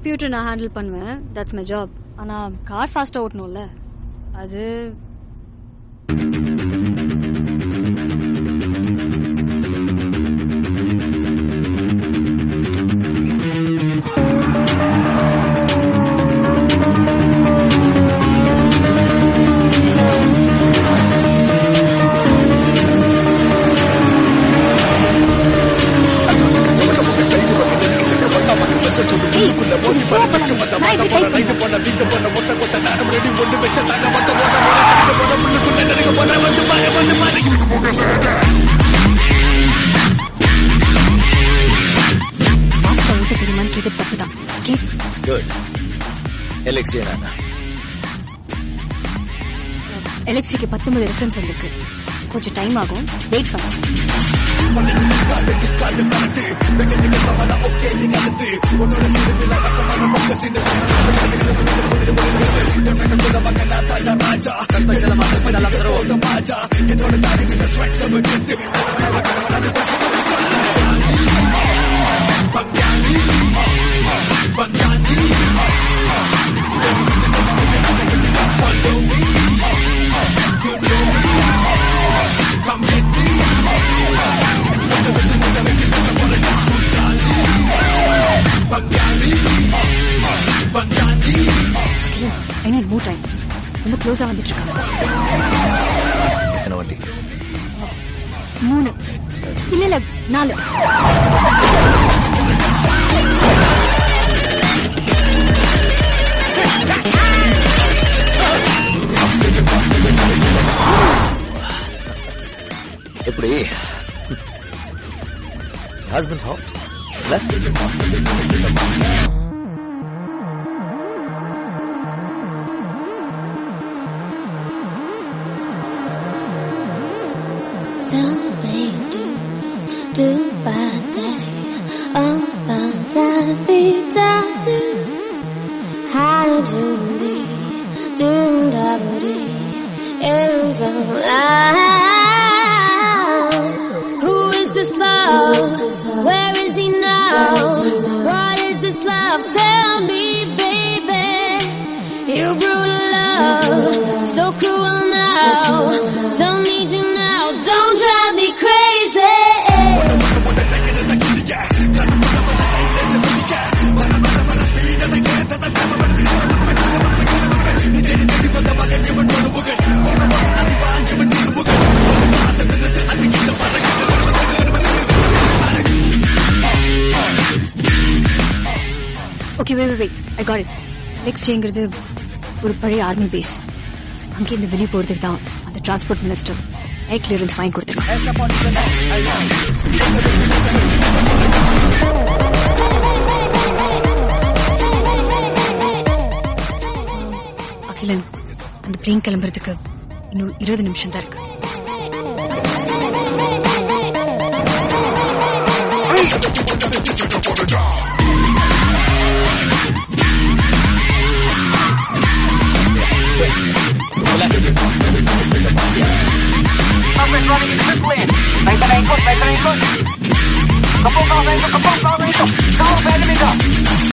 Computer நான் handle பண்ணுவேன் that's my job ஆனா கார் ஃபாஸ்டா ஓட்டணும்ல அது ஃபாஸ்டா ஓட்ட தெரியுமான்னு கேட்டு தப்பு தான் ஓகே குட் எலெக்ஸ் ஏனா எலக்ட்ரிக்கு பத்தொன்பது ரெஃபரன்ஸ் வந்திருக்கு கொஞ்சம் டைம் ஆகும் வெயிட் பண்ண ஐ நீட் மோர் டைம் ரொம்ப க்ளோஸா வந்துட்டு இருக்காங்க என்ன வண்டி மூணு இல்ல இல்ல நாலு எப்படி ஹஸ்பண்ட்ஸ் ஹாட் இல்ல Don't they do, do ba day, oh ba da dee da do, how do dee, do da ba dee, and Who is this love? Where is he now? What is this love? Tell me, baby. You grew to love, so cruel now. Don't need you now, don't drive me crazy. Okay way way I got it next எங்கிறது ஒரு பழைய army base அங்கேருந்து வெளியே போறதுக்கு தான் அந்த transport minister ஏர் clearance வாங்கி கொடுத்துருக்காங்க அகிலன் அந்த பிளேன் கிளம்புறதுக்கு இன்னும் இருபது நிமிஷம் தான் இருக்கு Hombres running in triple in. Baik na ikot, baik na ikot. Kapong ka, baik na kapong ka, baik na. Kau, baik na